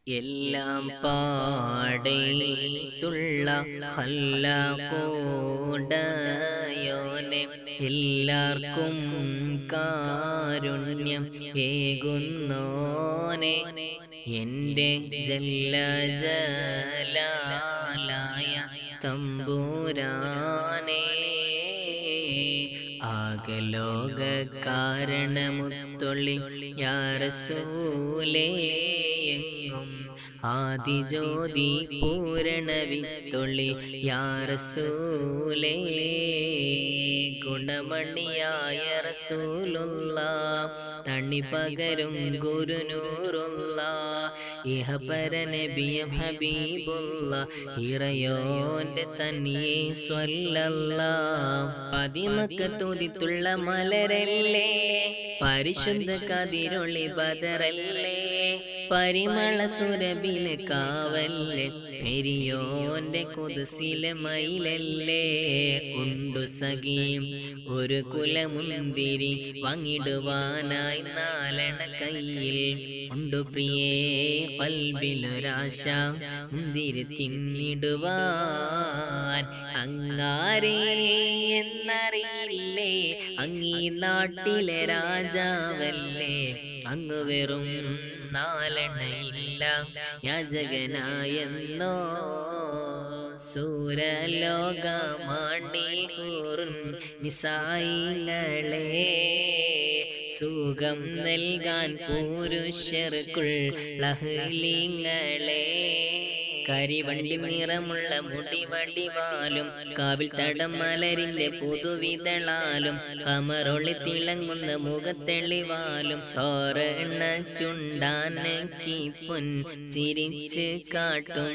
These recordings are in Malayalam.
എല്ലാം പാടേത്തുള്ള ഹല്ലാക്കൂടയോനെ എല്ലാവർക്കും കാരുണ്യം ഏകുന്നോനെ എൻ്റെ ജല്ല ജലാലായ തമ്പുരാനേ ആകലോക കാരണമുത്തൊള്ളി യാറസൂലേ എങ്ങും ആദിജ്യോതി പൂരണവിത്തൊള്ളി യാറസൂലേ ഗുണമണിയായ റസൂലുള്ള തണി പകരും ഗുരുനൂറുള്ള ഇഹപര നബിയം ഹബീബുള്ള ഇറയോന്റെ തനിയെ സ്വല്ലല്ല പതിമക്ക തുതിത്തുള്ള മലരല്ലേ പരിശുദ്ധ കതിരൊളി ബദറല്ലേ പരിമള സുരബിലെ കാവല്ലേ പെരിയോന്റെ കുതിസിലെ മയിലല്ലേ ഉണ്ടു സഖിയും ഒരു കുലമുന്തിരി വാങ്ങിടുവാനായി നാലണ കയ്യിൽ ഉണ്ടു പ്രിയേ പൽബിലൊരാശ മുന്തിരി തിന്നിടുവാൻ അങ്ങാരേ എന്നറിയില്ലേ അങ്ങീ നാട്ടിലെ രാജാവല്ലേ അങ്ങ് വെറും നാലെണ്ണയില്ല യാചകനായെന്നോ സൂരലോകമാണ്ടീഹൂറും നിസായിങ്ങളെ സുഖം നൽകാൻ പുരുഷർക്കുള്ളഹ്ലിങ്ങളെ കരിവണ്ടി നിറമുള്ള മുടിവടിവാലും കാവിൽ തടം മലരിന്റെ പുതുവിതളാലും കമറൊളി തിളങ്ങുന്ന മുഖത്തെളിവാലും സോറണ ചുണ്ടാനക്കി പൊൻ ചിരിച്ച് കാട്ടും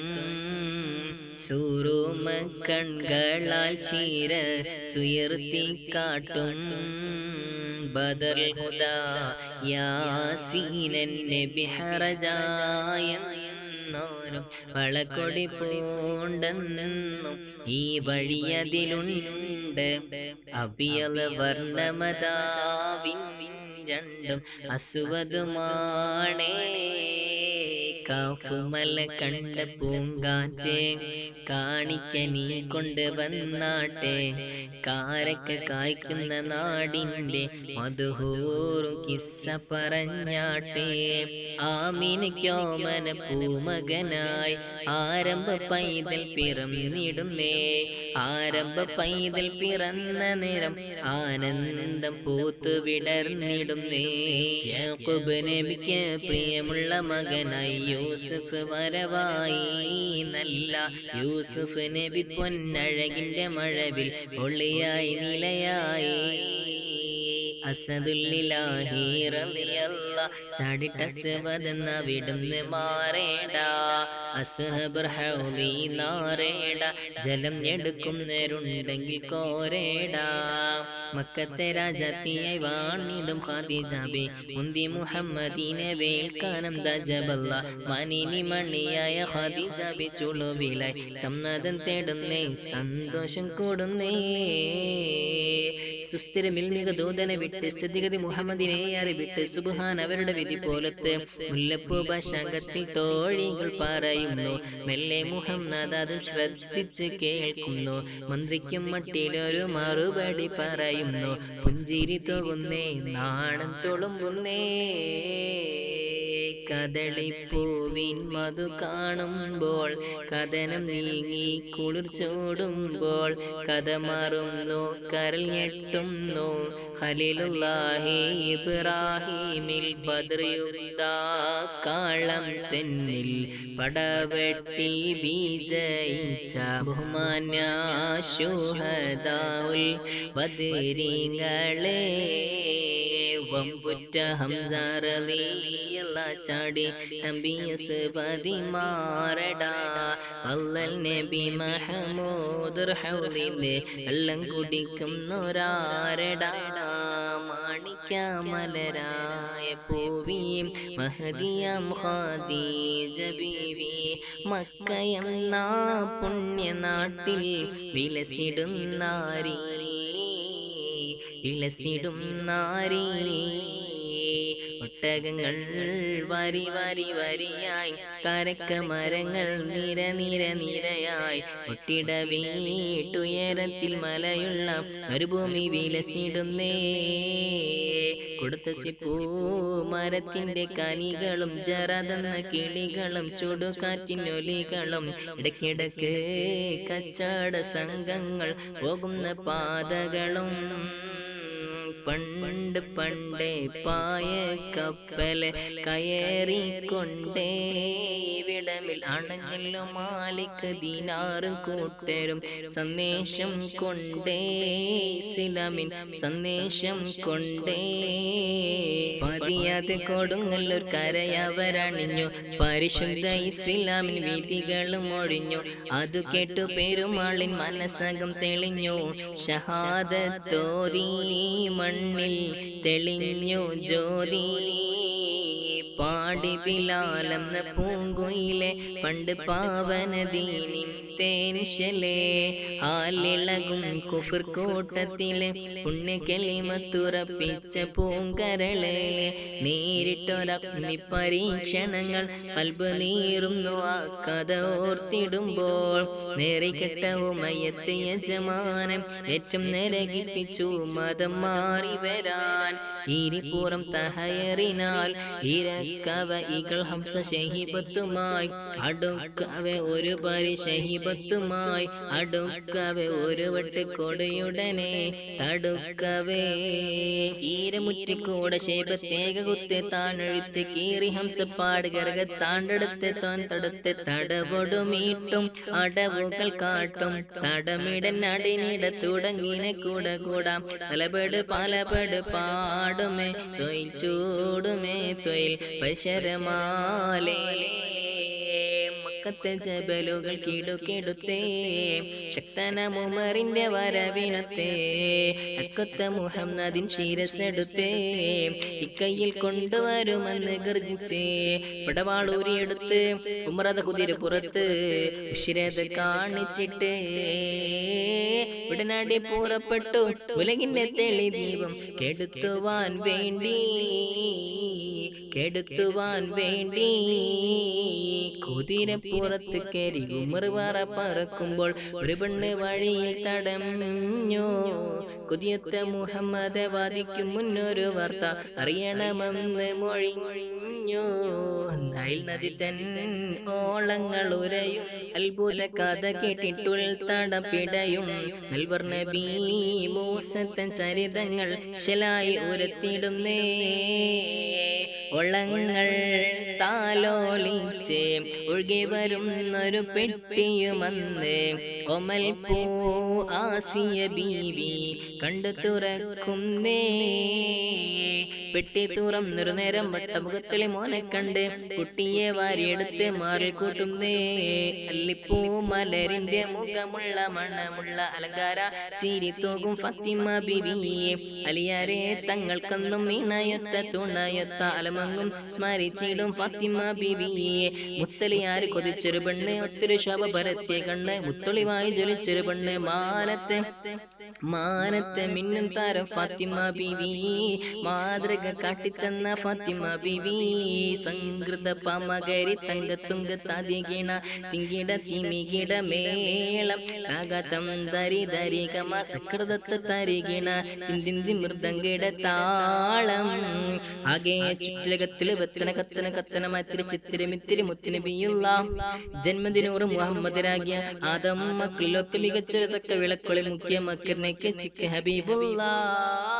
സൂറുമ കൺകളാൽ ശീര സുയർത്തി കാട്ടും ബദർ ഹുദാ യാസീനൻ നബി ഹറജായ എന്നോരും വളക്കൊടി പൂണ്ടെന്നും ഈ വഴിയതിലുണ്ട് അബിയല വർണ്ണമതാവിൻ രണ്ടും അസുവതുമാണേ കാഫുമല കണ്ട പൂങ്കാറ്റെ കാണിക്ക നീ കൊണ്ട് വന്നാട്ടെ കാരക്ക കായ്ക്കുന്ന നാടിൻ്റെ മധുഹൂറും കിസ്സ പറഞ്ഞാട്ടെ ആമീനയ്ക്കോമന പൂമകനായി ആരംഭ പൈതൽ പിറന്നിടുന്നേ ആരംഭ പൈതൽ പിറന്ന നിറം ആനന്ദം പൂത്തു വിടർന്നിടുന്നേ യാക്കൂബ് നബിക്ക് പ്രിയമുള്ള മകനായി യൂസുഫ് വരവായി നല്ല യൂസുഫ് നബി പൊന്നഴകിന്റെ മഴവിൽ ഒളിയായി നിലയായി അസദുല്ലിലാഹി റളിയല്ല ചാടിട്ട സവദന വിടുന്ന് മാറേട അസ്ഹബർ ഹൗലി നാറേട ജലം എടുക്കുന്നവരുണ്ടെങ്കിൽ കോരേട മക്കത്തെ രാജാത്തിയായി വാണിടും ഖാദിജാബെ മുന്തി മുഹമ്മദീനെ വേൽക്കാനം ദജബല്ല മനിനി മണിയായ ഖാദിജാബെ ചുളുവിലായി സമ്മതം തേടുന്നേ സന്തോഷം കൂടുന്നേ സുസ്ഥിരമിൽ മിക ദൂതനെ വിട്ട് സ്ഥിതിഗതി മുഹമ്മദിനെ അറിവിട്ട് സുബാൻ അവരുടെ വിധി പോലത്തെ മുല്ലപ്പൂ ഭാഷാംഗത്തിൽ തോഴികൾ പറയുന്നു മെല്ലെ മുഹമ്മദ് അതും ശ്രദ്ധിച്ച് കേൾക്കുന്നു മന്ത്രിക്കും മട്ടിലൊരു മറുപടി പറയുന്നു പുഞ്ചിരി തോകുന്നേ നാണം തുളുമ്പുന്നേ കദളിപ്പൂവിൻ മധു കാണുമ്പോൾ കഥനം നീങ്ങി കുളിർ ചൂടുമ്പോൾ കഥ മാറുന്നു കരൽ ഞെട്ടുന്നു ഖലീലുല്ലാഹി ഇബ്രാഹിമിൽ ബദ്രയുദ്ധ കാളം തെന്നിൽ പടവെട്ടി വിജയിച്ച ബഹുമാന്യ ശുഹദാഉൽ ബദരീങ്ങളെ വമ്പുറ്റ ഹംസാറലിയല്ല ചാടി നബിയസ് പതിമാറടാ അല്ലൽ നബി മഹമൂദ് ഹൗലിന്റെ വെള്ളം കുടിക്കുന്നൊരാരടാ മാണിക്യമലരായ പൂവിയും മഹദിയം ഖദീജ ബീവി മക്കയെന്ന പുണ്യനാട്ടിൽ വിലസിടും നാരീ വിലസിടും നാരീ ഒട്ടകങ്ങൾ വരി വരി വരിയായി കരക്ക മരങ്ങൾ നിര നിര നിരയായി ഒട്ടിട വീട്ടുയരത്തിൽ മലയുള്ള മരുഭൂമി വിലസിടുന്നേ കൊടുത്ത സിപ്പൂ മരത്തിന്റെ കനികളും ജറതെന്ന കിളികളും ചുടുകാറ്റിനൊലികളും ഇടയ്ക്കിടക്ക് കച്ചാട സംഘങ്ങൾ പോകുന്ന പാതകളും പണ്ട് പണ്ടേ പായ കപ്പല് കയറിക്കൊണ്ടേ ഇവിടമിൽ അണഞ്ഞല്ലോ മാലിക് ദീനാറും കൂട്ടരും സന്ദേശം കൊണ്ടേ ഇസ്ലാമിൻ സന്ദേശം കൊണ്ടേ പതിയാതെ കൊടുങ്ങല്ലൂർ കരയവരണിഞ്ഞു പരിശുദ്ധ ഇസ്ലാമിൻ വിധികളും ഒഴിഞ്ഞു അതു കേട്ടു പെരുമാളിൻ മനസ്സകം തെളിഞ്ഞു ഷഹാദത്തോതി മണ്ണിൽ തെളിഞ്ഞു ജ്യോതി പാടി ബിലാലെന്ന പൂങ്കുയിലെ പണ്ട് പാവനദീനിൻ തേനിശലേ ആലിളകും കുഫർ കൂട്ടത്തിലെ പുണ്യകലിമത്തുറപ്പിച്ച പൂങ്കരളെ നേരിട്ടൊരഗ്നി പരീക്ഷണങ്ങൾ കൽബ് നീറുന്നു ആ കഥ ഓർത്തിടുമ്പോൾ നേറിക്കെട്ട ഉമയത്തെ യജമാനം ഏറ്റവും നിരകിപ്പിച്ചു മതം മാറി വരാൻ ഇരിപ്പുറം തഹയറിനാൽ ഇരക്കവ ഇകൾ ഹംസ ഷഹീബത്തുമായി അടുക്കവെ ഒരു പരി ഷഹീബത്തുമായി അടുക്കവെ ഒരു വട്ട് കൊടയുടനെ തടുക്കവേ ഈരമുറ്റിക്കൂടെ ശേപത്തേക കുത്തെ താണെഴുത്ത് കീറി ഹംസപ്പാട് ഗർഗ താണ്ടെടുത്ത് താൻ തടുത്ത് തടപൊടുമീട്ടും അടവുകൾ കാട്ടും തടമിടൻ അടിനിട തുടങ്ങിനെ കൂട കൂടാം തലപെട് പലപെട് പാടുമേ തൊയിൽ ചൂടുമേ തൊയിൽ പരിസരമാലേ മക്കത്തെ ജബലുകൾ കിടുകിടുത്തേ ശക്തനമുമറിന്റെ വരവിനത്തെ അക്കൊത്ത മുഹമ്മദിൻ ശിരസെടുത്തേ ഇക്കൈയിൽ കൊണ്ടുവരുമെന്ന് ഗർജിച്ചേ പടവാളൂരിയെടുത്ത് ഉമറത കുതിര പുറത്ത് ഉശിരത കാണിച്ചിട്ട് ഉടനടി പുറപ്പെട്ടു ഉലകിന്റെ തെളി ദീപം കെടുത്തുവാൻ വേണ്ടി കെടുത്തുവാൻ വേണ്ടി കുതിരപ്പുറത്ത് കയറി ഉമറുപാറ പറക്കുമ്പോൾ ഒരു പെണ്ണ് വഴിയിൽ തടഞ്ഞു കുതിയത്ത മുഹമ്മദ് വാദിക്കും മുന്നൊരു വാർത്ത അറിയണമെന്ന് മൊഴിഞ്ഞു നൈൽ നദി തൻ ഓളങ്ങൾ ഉരയും അത്ഭുത കഥ കേട്ടിട്ടുൾ തടപ്പിടയും നെൽവർണ്ണ ബീ മൂസത്തൻ ചരിതങ്ങൾ ശലായി ഉരത്തിടുന്നേ ഒളങ്ങൾ താലോലിച്ച് ഒഴുകി വരുന്നൊരു പെട്ടിയുമന്ന് ഒമൽ പൂ ആസിയ ബീവി കണ്ടു തുറക്കുന്നേ പെട്ടി തുറന്നൊരു നേരം വട്ടമുഖത്തിലെ മോനെ കണ്ട് കുട്ടിയെ വാരിയെടുത്ത് മാറി കൂട്ടുന്നേ അല്ലിപ്പൂ മലരിന്റെ മുഖമുള്ള മണമുള്ള അലങ്കാര ചിരി തോകും ഫത്തിമ ബിവിയെ അലിയാരെ തങ്ങൾക്കൊന്നും ഇണയൊത്ത തുണയൊത്ത അലമങ്ങും സ്മരിച്ചിടും ഫത്തിമ ബിവിയെ മുത്തലിയാര് കൊതിച്ചൊരു പെണ്ണ് ഒത്തിരി ശോഭ പരത്തിയ കണ്ണ് മുത്തൊളിവായി ജ്വലിച്ചൊരു പെണ്ണ് മാനത്തെ മാനത്തെ മിന്നും താരം ഫാത്തിമ ബിവി മാതൃക കാട്ടിത്തന്ന ഫാത്തിമ ബിവി സംസ്കൃത പമകരി തങ്കത്തുങ്ക തതികിണ തിങ്കിട തിമികിട മേളം താകതം ദരി ദരി കമ സകൃതത്ത് തരികിണ തിന്തിന്തി മൃദംഗിട താളം ആകെ ചുറ്റിലകത്തില് വെത്തന കത്തന കത്തന മത്തിരി ചിത്തിരി മിത്തിരി മുത്തിന് ബിയുള്ള ജന്മദിനൂറ് മുഹമ്മദിനാകിയ ആദം മക്കളിലൊക്കെ മികച്ചൊരു തക്ക വിളക്കൊളി മുഖ്യ മക്കിറിനേക്ക് ചിക്ക് ഹബീബുള്ള